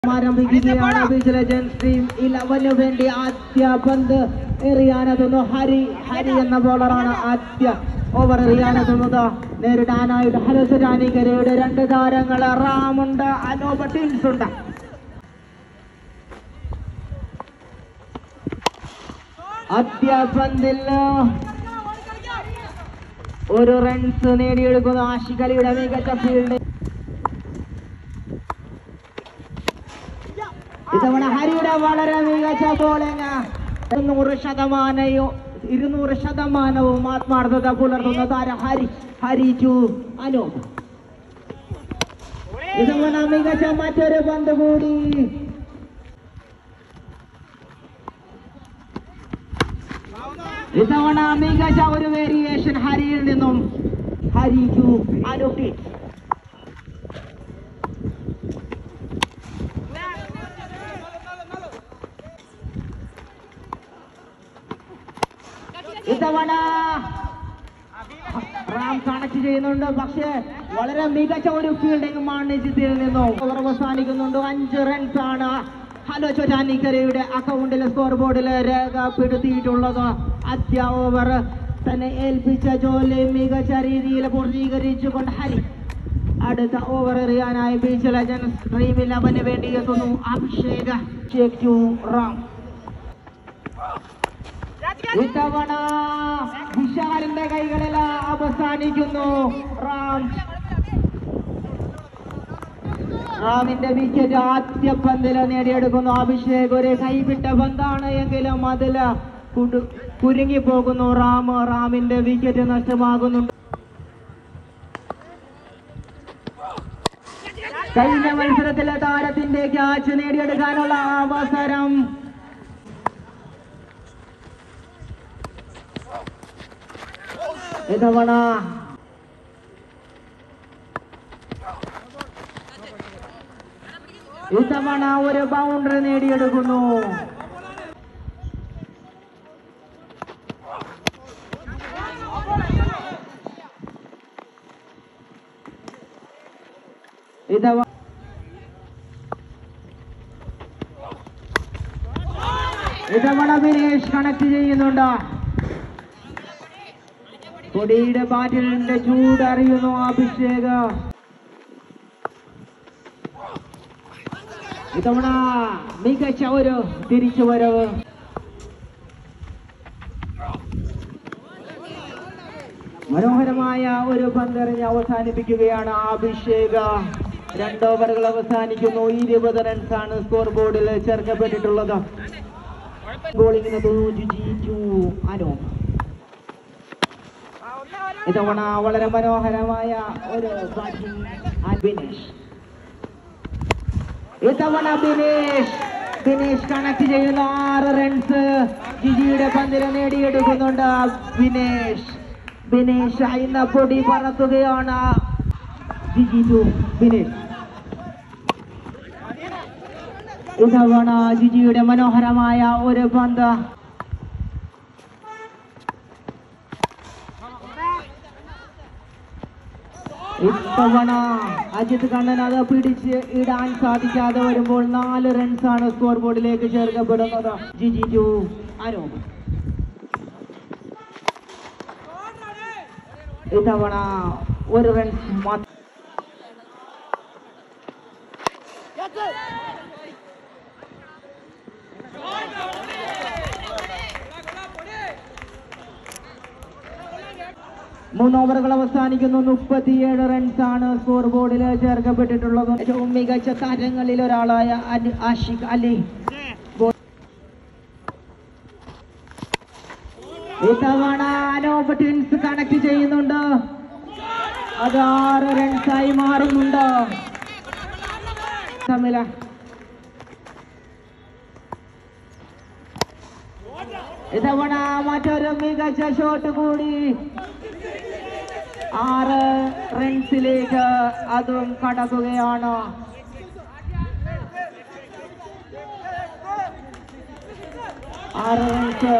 ആരംഭിക്കുകയാണ് vigilance team ഇലവന് വേണ്ടി ആദ്യ പന്ത് എറിയാനെത്തുന്നു ഹരി ഹരി എന്ന ബോളറാണ് ആദ്യ ഓവർ എറിയാനെത്തുന്നത് നേരിടാനായിട്ട് ഹരസുരാനികരയുടെ രണ്ട് താരങ്ങൾ റാമുണ്ട് അനോപ ടീംസ് ഉണ്ട് ആദ്യ പന്തിൽ ഒരു റൺസ് നേടിയെടുക്കുന്നു ആഷിഖ് അലിയുടെ മികച്ച ഫീൽഡ് ഇത്തവണ ഹരിയുടെ വളരെ മികച്ച ബോളിംഗ് ഇരുന്നൂറ് ശതമാനയോ ഇരുന്നൂറ് ശതമാനവും ആത്മാർത്ഥത പുലർത്തുന്ന താരം ഹരി ഹരി ടു അനൂപ് ഇത്തവണ മികച്ച മറ്റൊരു പന്ത് കൂടി ഇത്തവണ മികച്ച ഒരു വേരിയേഷൻ ഹരിയിൽ നിന്നും ഹരി ടു അനൂപ് ടീം ഇത്തവണ റാം കണക്ട് ചെയ്യുന്നുണ്ട് പക്ഷേ വളരെ മികച്ച ഒരു ഫീൽഡിംഗ് മാണിജ്യത്തിൽ നിന്നും ഓവർ അവസാനിക്കുന്നുണ്ട് അഞ്ച് റൺസ് ആണ് ഹലോ ചൊറ്റാനിക്കരയുടെ അക്കൗണ്ടിലെ സ്കോർ ബോർഡിൽ രേഖപ്പെടുത്തിയിട്ടുള്ളത് ആദ്യ ഓവർ തന്നെ ഏൽപ്പിച്ച ജോലി മികച്ച രീതിയിൽ പൂർത്തീകരിച്ചുകൊണ്ട് ഹരി അടുത്ത ഓവർ എറിയാനായി ബീച്ച് ലെജൻസ് ഡ്രീം ഇലവന് വേണ്ടി എത്തുന്നു അഭിഷേക് ഷേഖ് ടു റാം ഇത്തവണ വിശാലിന്റെ കൈകളിൽ അവസാനിക്കുന്നു റാം റാമിന്റെ വിക്കറ്റ് ആദ്യ പന്തില് നേടിയെടുക്കുന്നു അഭിഷേക് ഒരു കൈവിട്ട പന്താണ് എങ്കിലും അതില് കുടു- കുരുങ്ങി പോകുന്നു റാം റാമിന്റെ വിക്കറ്റ് നഷ്ടമാകുന്നുണ്ട് കഴിഞ്ഞ മത്സരത്തിലെ താരത്തിന്റെ ക്യാച്ച് നേടിയെടുക്കാനുള്ള അവസരം ഇതവണ ഇത്തവണ ഒരു ബൗണ്ടറി നേടിയെടുക്കുന്നു ഇതവണ ഇതവണ ബിനേഷ് കണക്ട് ചെയ്യുന്നുണ്ട് കൊടിയുടെ ബാറ്റിലിന്റെ ചൂട് അറിയുന്നു അഭിഷേക് ഇത്തവണ മികച്ച ഒരു തിരിച്ചു വരവ് മനോഹരമായ ഒരു പന്തെറിഞ്ഞ് അവസാനിപ്പിക്കുകയാണ് അഭിഷേക് രണ്ട് ഓവറുകൾ അവസാനിക്കുന്നു ഇരുപത് റൺസാണ് സ്കോർ ബോർഡിൽ ചേർക്കപ്പെട്ടിട്ടുള്ളത് ബോളിങ്ങിന് ജു അനു ഇത്തവണ വളരെ മനോഹരമായ ഒരു ബാറ്റിംഗ് ബിനേഷ് ഇത്തവണ ബിനേഷ് ബിനേഷ് കണക്ട് ചെയ്യുന്ന ആറ് റൺസ് ജിജിയുടെ പന്തിന് നേടിയെടുക്കുന്നുണ്ട് ബിനേഷ് ബിനേഷ് ഇന്ന് പൊടി പറത്തുകയാണ് ജിജി ടു ബിനേഷ് ഇത്തവണ ജിജിയുടെ മനോഹരമായ ഒരു പന്ത് ഇത്തവണ അജിത് കണ്ണൻ അത് പിടിച്ച് ഇടാൻ സാധിക്കാതെ വരുമ്പോൾ നാല് റൺസ് ആണ് സ്കോർ ബോർഡിലേക്ക് ചേർക്കപ്പെടുന്നത് ജിജി ടു അനൂപ് ഇത്തവണ ഒരു റൺസ് മാത്രം മൂന്ന് ഓവറുകൾ അവസാനിക്കുന്നു മുപ്പത്തിയേഴ് റൺസ് ആണ് സ്കോർ ബോർഡിൽ ചേർക്കപ്പെട്ടിട്ടുള്ളത് ഏറ്റവും മികച്ച താരങ്ങളിൽ ഒരാളായ അൻ- ആഷിഖ് അലി ബോ- ഇത്തവണ അനോപ് ട്വിൻസ് കണക്ട് ചെയ്യുന്നുണ്ട് അത് ആറ് റൺസായി മാറുന്നുണ്ട് തമ്മില ഇത്തവണ മറ്റൊരു മികച്ച ഷോട്ട് കൂടി ആറ് റൺസിലേക്ക് അതും കടക്കുകയാണ് ആറ് റൺസ്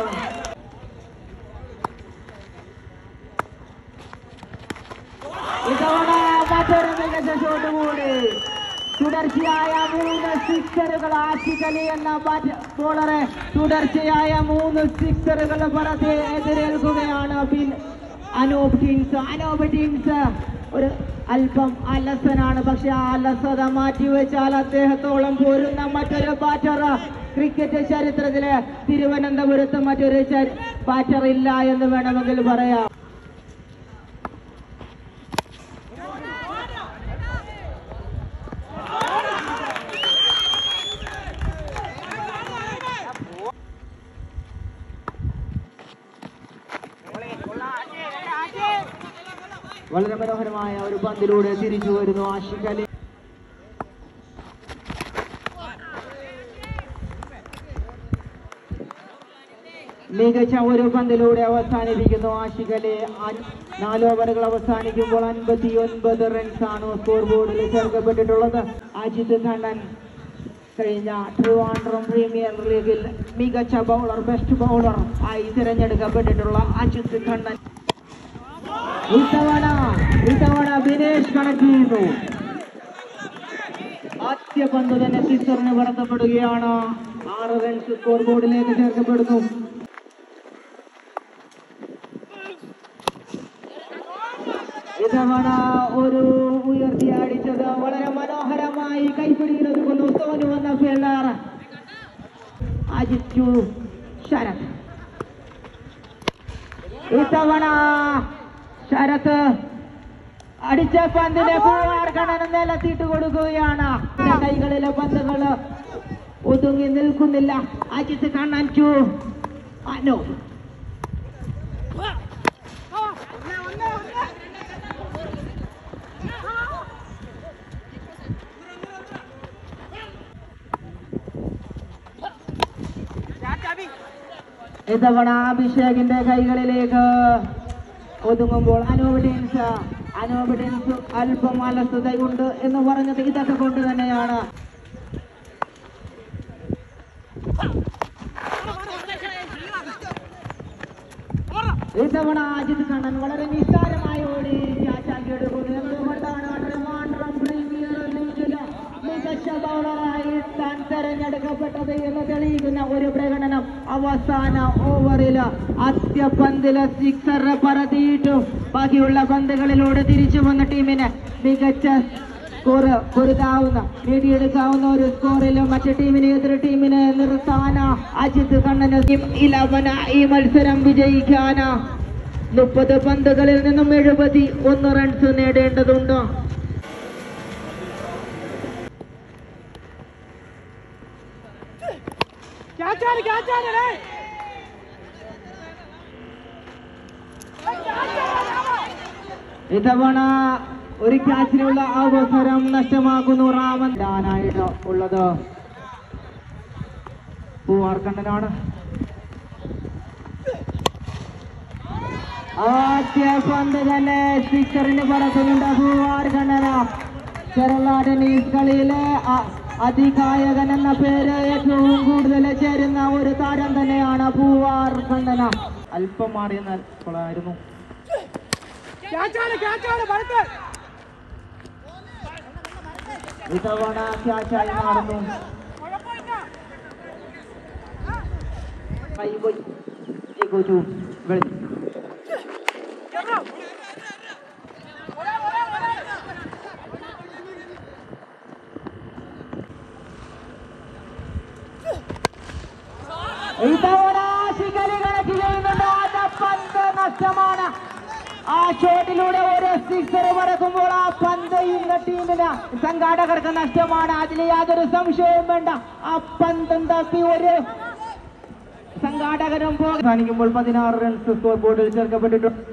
ഇതവണ മറ്റൊരു മികച്ച ഷോട്ട് കൂടി തുടർച്ചയായ മൂന്ന് സിക്സറുകൾ ആശികലി എന്ന ബാറ്റ് ബോളറെ തുടർച്ചയായ മൂന്ന് സിക്സറുകൾ പറത്തി എതിരേൽക്കുകയാണ് പിൻ അനൂപ് ടീംസ് അനൂപ് ടീംസ് ഒരു അല്പം അലസനാണ് പക്ഷെ ആ അലസത മാറ്റിവെച്ചാൽ അദ്ദേഹത്തോളം പോരുന്ന മറ്റൊരു ബാറ്റർ ക്രിക്കറ്റ് ചരിത്രത്തില് തിരുവനന്തപുരത്ത് മറ്റൊരു ചരി- ബാറ്റർ ഇല്ല എന്ന് വേണമെങ്കിൽ പറയാം വളരെ മനോഹരമായ ഒരു പന്തിലൂടെ തിരിച്ചു വരുന്നു ആഷിഖ് അലി മികച്ച ഒരു പന്തിലൂടെ അവസാനിപ്പിക്കുന്നു ആഷിഖ് അലി അൻ- നാല് ഓവറുകൾ അവസാനിക്കുമ്പോൾ അൻപത്തി ഒൻപത് റൺസ് ആണ് സ്കോർ ബോർഡിൽ ചേർക്കപ്പെട്ടിട്ടുള്ളത് അജിത് കണ്ണൻ കഴിഞ്ഞ ട്രിവാൻഡ്രം പ്രീമിയർ ലീഗിൽ മികച്ച ബൗളർ ബെസ്റ്റ് ബൗളർ ആയി തിരഞ്ഞെടുക്കപ്പെട്ടിട്ടുള്ള അജിത് കണ്ണൻ ഇത്തവണ ഇത്തവണ ബിനേഷ് കണക്ട് ചെയ്യുന്നു ആദ്യ പന്ത് തന്നെ സിക്സറിന് കടത്തപ്പെടുകയാണ് ആറ് റൺസ് സ്കോർ ബോർഡിലേക്ക് ചേർക്കപ്പെടുന്നു ഇത്തവണ ഒരു ഉയർത്തി അടിച്ചത് വളരെ മനോഹരമായി കൈപ്പിടിയിൽ ഒതുക്കുന്നു സോനു എന്ന ഫീൽഡർ അജിറ്റു ശരത് ഇത്തവണ ശരത്ത് അടിച്ച പന്തിനെ പൂവാർ കണ്ണൻ നിലത്തിട്ട് കൊടുക്കുകയാണ് ഇതിന്റെ കൈകളിലെ പന്തുകൾ ഒതുങ്ങി നിൽക്കുന്നില്ല അജിത്ത് കണ്ണൻ ടു അനു ഇത്തവണ അഭിഷേകിന്റെ കൈകളിലേക്ക് ഒതുങ്ങുമ്പോൾ അനോബിഡിൻസ് അനോബിഡിൻസ് അല്പം അലസതയുണ്ട് എന്ന് പറഞ്ഞത് ഇതൊക്കെ കൊണ്ട് തന്നെയാണ് ഇത്തവണ അജിത് കണ്ണൻ വളരെ നിസ്സാരമായ ഓടി ക്യാച്ചാക്കി എടുക്കുന്നു എന്തുകൊണ്ടാണ് ട്രിവാൻഡ്രം പ്രീമിയർ ലീഗിൽ മികച്ച ബൗളറായി താൻ തെരഞ്ഞെടുക്കപ്പെട്ടത് എന്ന് തെളിയിക്കുന്ന ഒരു പ്രകടനം അവസാന ഓവറിൽ ആദ്യ പന്തില് സിക്സർ പറത്തിയിട്ടും ബാക്കിയുള്ള പന്തുകളിലൂടെ തിരിച്ചു വന്ന ടീമിന് മികച്ച സ്കോർ പൊരുതാവുന്ന നേടിയെടുക്കാവുന്ന ഒരു സ്കോറിൽ മറ്റു ടീമിനെ എതിർ ടീമിനെ നിർത്താന അജിത് കണ്ണന് ഇലവന ഈ മത്സരം വിജയിക്കാന മുപ്പത് പന്തുകളിൽ നിന്നും എഴുപത്തി ഒന്ന് റൺസ് നേടേണ്ടതുണ്ട് ക്യാച്ചാണ് ക്യാച്ചാണ് ഡേ ഇത്തവണ ഒരു ക്യാച്ചിനുള്ള അവസരം നഷ്ടമാക്കുന്നു റാമൻ ഡാനായിട്ട് ഉള്ളത് പൂവാർക്കണ്ണനാണ് ആദ്യ പന്ത് തന്നെ സിക്സറിന് പറക്കുന്നുണ്ട് പൂവാർക്കണ്ണന കേരള ടെന്നീസ് കളിയിലെ അ- അതികായകൻ എന്ന പേര് ഏറ്റവും കൂടുതൽ ചേരുന്ന ഒരു താരം തന്നെയാണ് പൂവാർ കണ്ണന അല്പം മാറിയെന്നാൽ കൊള്ളായിരുന്നു ക്യാച്ചാണ് ക്യാച്ചാണ് പഴുത്ത് ഇത്തവണ ക്യാച്ചായി മാറുന്നു കുഴപ്പമില്ല കൈപോയി ഈ കൊച്ചു വെളുത്തു കേട്ടോ ഒരേ ഒരേ ഒരേ ഇത്തവണ ശിഖരി കണക്ക് ചെയ്യുന്നുണ്ട് ആദ്യ പന്ത് നഷ്ടമാണ് ആ ഷോട്ടിലൂടെ ഒരു സിക്സർ മടക്കുമ്പോൾ ആ പന്ത് ഇന്ന ടീമിന് സംഘാടകർക്ക് നഷ്ടമാണ് അതിൽ യാതൊരു സംശയവും വേണ്ട ആ പന്തും തപ്പി ഒരു സംഘാടകരും പോകും അവസാനിക്കുമ്പോൾ പതിനാറ് റൺസ് സ്കോർ ബോർഡിൽ ചേർക്കപ്പെട്ടിട്ടുണ്ട്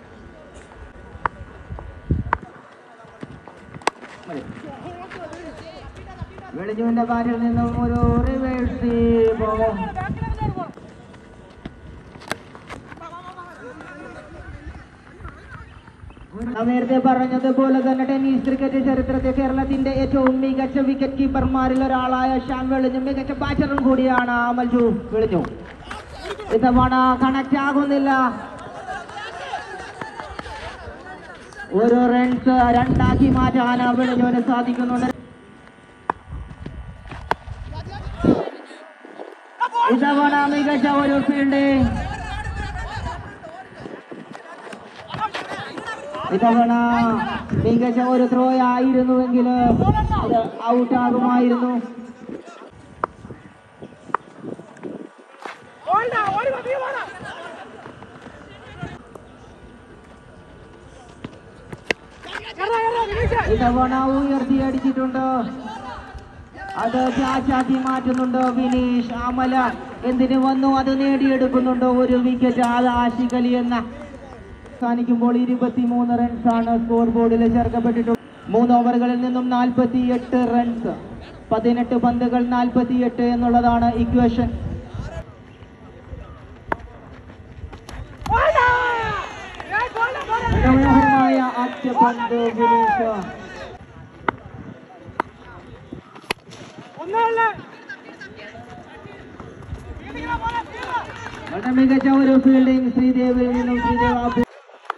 മതി. വെളിഞ്ഞുവിന്റെ ബാറ്റിൽ നിന്നും ഒരു റിവേഴ്സ് പോകും നാം നേരത്തെ പറഞ്ഞതുപോലെ തന്നെ ടെന്നീസ് ക്രിക്കറ്റ് ചരിത്രത്തിൽ കേരളത്തിന്റെ ഏറ്റവും മികച്ച വിക്കറ്റ് കീപ്പർമാരിൽ ഒരാളായ ഷാം വെളിഞ്ഞു മികച്ച ബാറ്ററും കൂടിയാണ് അമൽജു വെളിഞ്ഞു ഇത്തവണ കണക്ട് ആകുന്നില്ല ഒരു റൺസ് രണ്ടാക്കി മാറ്റാൻ വെളിഞ്ഞുവിന് സാധിക്കുന്നുണ്ട് ഇതവണ മികച്ച ഒരു ഫീൽഡിംഗ് ഇതവണ മികച്ച ഒരു ത്രോ ആയിരുന്നുവെങ്കിൽ അത് ഔട്ടാകുമായിരുന്നു ഓടിടാ, ഓടി വാ, നീ വാടാ. എടാ, എടാ, വിനീഷ്. ഇതവണ ഉയർത്തി അടിച്ചിട്ടുണ്ട് അത് ചാച്ചാക്കി മാറ്റുന്നുണ്ട് വിനീഷ് അമല എന്തിനു വന്നു അത് നേടിയെടുക്കുന്നുണ്ട് ഒരു വിക്കറ്റ് അത് ആഷിഖ് അലി എന്ന അവസാനിക്കുമ്പോൾ ഇരുപത്തിമൂന്ന് റൺസ് ആണ് സ്കോർ ബോർഡിൽ ചേർക്കപ്പെട്ടിട്ടുള്ളത് മൂന്ന് ഓവറുകളിൽ നിന്നും നാൽപ്പത്തി എട്ട് റൺസ് പതിനെട്ട് പന്തുകൾ നാൽപ്പത്തിയെട്ട് എന്നുള്ളതാണ് ഇക്വേഷൻ ഓടിടാ. ഏയ്, പോടാ, പോടാ. മനോഹരമായ അറ്റ പന്ത് വിനീഷ് ഒന്നേ ഉള്ളൂ. വീണിങ്ങനെ പോടാ, വീണ്. വളരെ മികച്ച ഒരു ഫീൽഡിംഗ് ശ്രീദേവിൽ നിന്നും ശ്രീദേവ് ആ ബോ-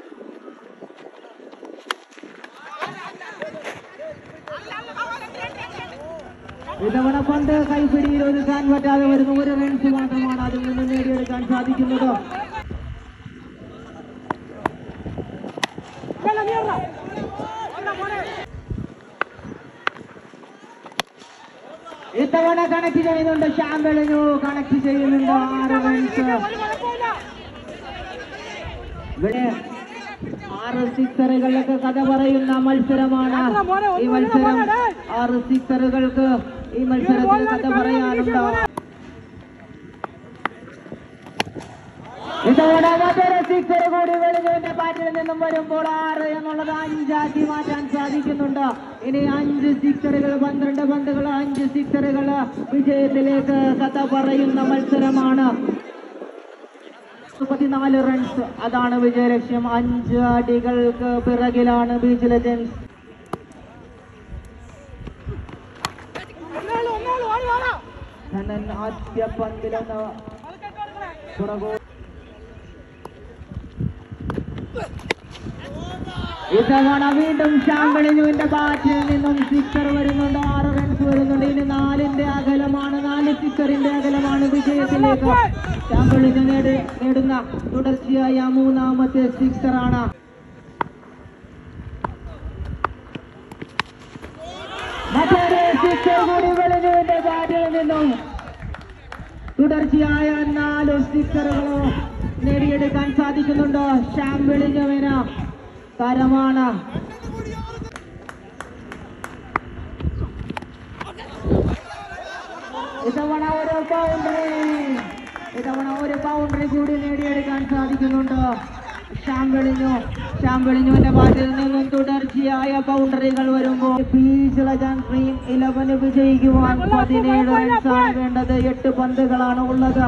ഇതവണ പന്ത് കൈപ്പിടിയിൽ ഒതുക്കാൻ പറ്റാതെ വരുന്ന ഒരു റൺസ് മാത്രമാണ് അതിൽ നിന്ന് നേടിയെടുക്കാൻ സാധിക്കുന്നത് ഇതല്ല, നീ ഇറങ്ങ്. ഓടിടാ, മോനെ. ഇത്തവണ കണക്ട് ചെയ്യുന്നുണ്ട് ഷാമ്പളിനു കണക്ട് ചെയ്യുന്നുണ്ട് ആറ് റൺസ് ഒരു കുഴപ്പമില്ല. ഇവിടെ ആറ് സിക്സറുകൾക്ക് കഥ പറയുന്ന മത്സരമാണ് ഈ മത്സരം ആറ് സിക്സറുകൾക്ക് ഈ മത്സരത്തിൽ കഥ പറയാനുണ്ട് ഇതോടെ മറ്റൊരു സിക്സർ കൂടി വെളിവിന്റെ ബാറ്റിൽ നിന്നും വരുമ്പോൾ ആറ് എന്നുള്ളത് അഞ്ചാക്കി മാറ്റാൻ സാധിക്കുന്നുണ്ട് ഇനി അഞ്ച് സിക്സറുകൾ പന്ത്രണ്ട് പന്തുകൾ അഞ്ച് സിക്സറുകൾ വിജയത്തിലേക്ക് കഥ പറയുന്ന മത്സരമാണ് മുപ്പത്തിനാല് റൺസ് അതാണ് വിജയലക്ഷ്യം അഞ്ച് അടികൾക്ക് പിറകിലാണ് ബീച്ച് ലെജൻസ് ഒന്നേ ഉള്ളൂ, ഒന്നേ ഉള്ളൂ, ഓടി വാടാ. ധനൻ ആദ്യ പന്തിലെന്ന് പതുക്കെ ഇട്ട് കൊടുക്കണേ. പുറകോ ഇത്തവണ വീണ്ടും ഷാമ്പളിനുവിന്റെ ബാറ്റിൽ നിന്നും സിക്സർ വരുന്നുണ്ട് ആറ് റൺസ് വരുന്നുണ്ട് ഇനി നാലിന്റെ അകലമാണ് നാല് സിക്സറിന്റെ അകലമാണ് വിജയത്തിലേക്ക് ഷാമ്പളിന് നേടി നേടുന്ന തുടർച്ചയായ മൂന്നാമത്തെ സിക്സറാണ് മറ്റൊരു സിക്സർ കൂടി വെളിനുവിന്റെ ബാറ്റിൽ നിന്നും തുടർച്ചയായ നാല് സ്റ്റിക്കറുകളോ നേടിയെടുക്കാൻ സാധിക്കുന്നുണ്ടോ ശ്യാം വെളിഞ്ഞവന തരമാണ് ഇതവണ ഒരു ബൗണ്ടറി ഇതവണ ഒരു ബൗണ്ടറി കൂടി നേടിയെടുക്കാൻ സാധിക്കുന്നുണ്ട് ശ്യാം വെളിഞ്ഞു ശ്യാം വെളിഞ്ഞുവിന്റെ ബാറ്റിൽ നിന്നും തുടർച്ചയായ ബൗണ്ടറികൾ വരുമ്പോൾ ബീച്ച് ലജൻ ഡ്രീം ഇലവന് വിജയിക്കുവാൻ പതിനേഴ് റൺസാണ് വേണ്ടത് എട്ട് പന്തുകളാണ് ഉള്ളത്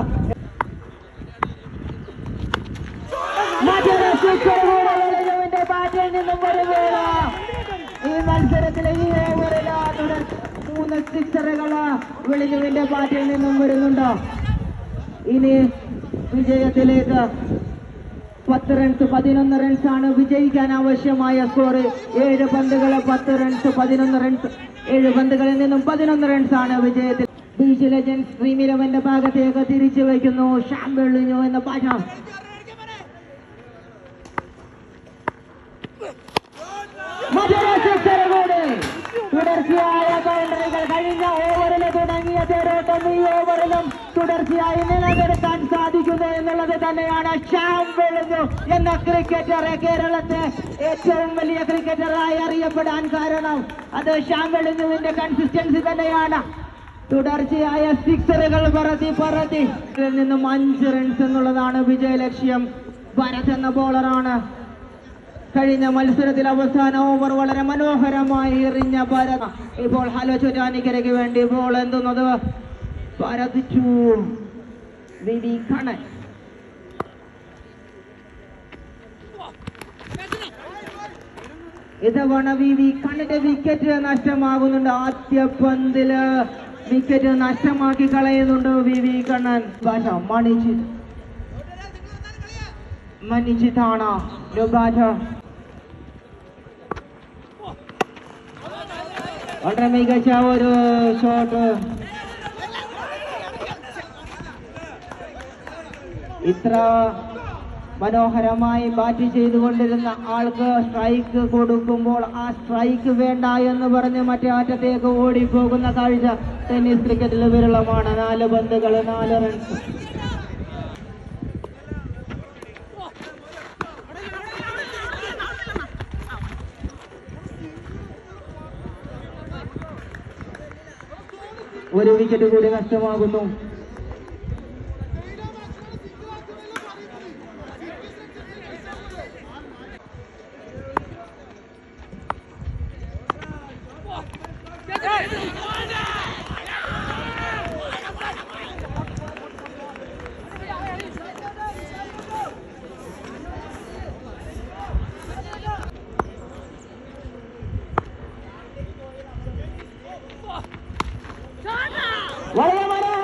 മറ്റൊരു സിക്സർ കൂടെ വെളിഞ്ഞുവിന്റെ ബാറ്റിൽ നിന്നും വരുകയാണ് ഈ മത്സരത്തിലെ ഈ ഓവറിൽ തുടർ മൂന്ന് സിക്സറുകൾ വെളിഞ്ഞുവിന്റെ ബാറ്റിൽ നിന്നും വരുന്നുണ്ട് ഇനി വിജയത്തിലേക്ക് പത്ത് റൺസ് പതിനൊന്ന് റൺസ് ആണ് വിജയിക്കാൻ ആവശ്യമായ സ്കോർ ഏഴ് പന്തുകൾ പത്ത് റൺസ് പതിനൊന്ന് റൺസ് ഏഴ് പന്തുകളിൽ നിന്നും പതിനൊന്ന് റൺസ് ആണ് വിജയത്തിൽ ബീച്ച് ലെജൻസ് ഡ്രീം ഇലവന്റെ ഭാഗത്തേക്ക് തിരിച്ചു വയ്ക്കുന്നു ഷാം വെള്ളിഞ്ഞു എന്ന പാഠ മറ്റൊരു സിക്സർ കൂടി തുടർച്ചയായ ബൗണ്ടറികൾ കഴിഞ്ഞ ഓവറിൽ തുടങ്ങിയ തേരോട്ടം ഈ ഓവറിലും തുടർച്ചയായി നിലനിർത്താൻ സാധിക്കുന്നു എന്നുള്ളത് തന്നെയാണ് ശ്യാം വെളുഞ്ഞു എന്ന ക്രിക്കറ്ററെ കേരളത്തെ ഏറ്റവും വലിയ ക്രിക്കറ്ററായി അറിയപ്പെടാൻ കാരണം അത് ശ്യാം വെളുഞ്ഞുവിന്റെ കൺസിസ്റ്റൻസി തന്നെയാണ് തുടർച്ചയായ സിക്സറുകൾ പറത്തി പറത്തി ഇതിൽ നിന്നും അഞ്ച് റൺസ് എന്നുള്ളതാണ് വിജയലക്ഷ്യം ഭരത് എന്ന ബോളറാണ് കഴിഞ്ഞ മത്സരത്തിൽ അവസാന ഓവർ വളരെ മനോഹരമായി എറിഞ്ഞ ഭാരത് ഇപ്പോൾ ഹലോ ചുരാനിക്കരയ്ക്ക് വേണ്ടി ബോൾ എന്തുന്നത് ഭാരത് ടു വിവി കണൻ ഇതവണ വി വി കണ്ണിന്റെ വിക്കറ്റ് നഷ്ടമാകുന്നുണ്ട് ആദ്യ പന്തില് വിക്കറ്റ് നഷ്ടമാക്കി കളയുന്നുണ്ട് വി വി കണ്ണൻ ഭാഷ മണിജിത് മണിജിത്താണ് ലുബാറ്റ വളരെ മികച്ച ഒരു ഷോട്ട് ഇത്ര മനോഹരമായി ബാറ്റ് ചെയ്തുകൊണ്ടിരുന്ന ആൾക്ക് സ്ട്രൈക്ക് കൊടുക്കുമ്പോൾ ആ സ്ട്രൈക്ക് വേണ്ട എന്ന് പറഞ്ഞ് മറ്റേ അറ്റത്തേക്ക് ഓടിപ്പോകുന്ന കാഴ്ച ടെന്നീസ് ക്രിക്കറ്റിൽ വിരളമാണ് നാല് പന്തുകൾ നാല് റൺസ് ഒരു വിക്കറ്റ് കൂടി നഷ്ടമാകുന്നു വളരെ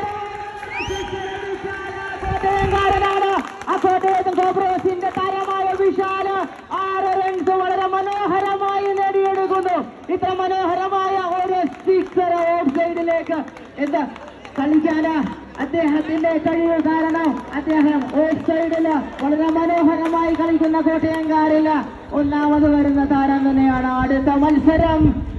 മനോഹരമാണ് ആ കോട്ടയത്തും കോബ്രോസിന്റെ താരമായ വിശാല് ആറ് റൺസ് വളരെ മനോഹരമായി നേടിയെടുക്കുന്നു ഇത്ര മനോഹരമായ ഒരു സിക്സർ ഓഫ് സൈഡിലേക്ക് എന്താ കളിക്കാന് അദ്ദേഹത്തിന്റെ കഴിവ് കാരണം അദ്ദേഹം ഓഫ് സൈഡില് വളരെ മനോഹരമായി കളിക്കുന്ന കോട്ടയംകാരില് ഒന്നാമത് വരുന്ന താരം തന്നെയാണ് അടുത്ത മത്സരം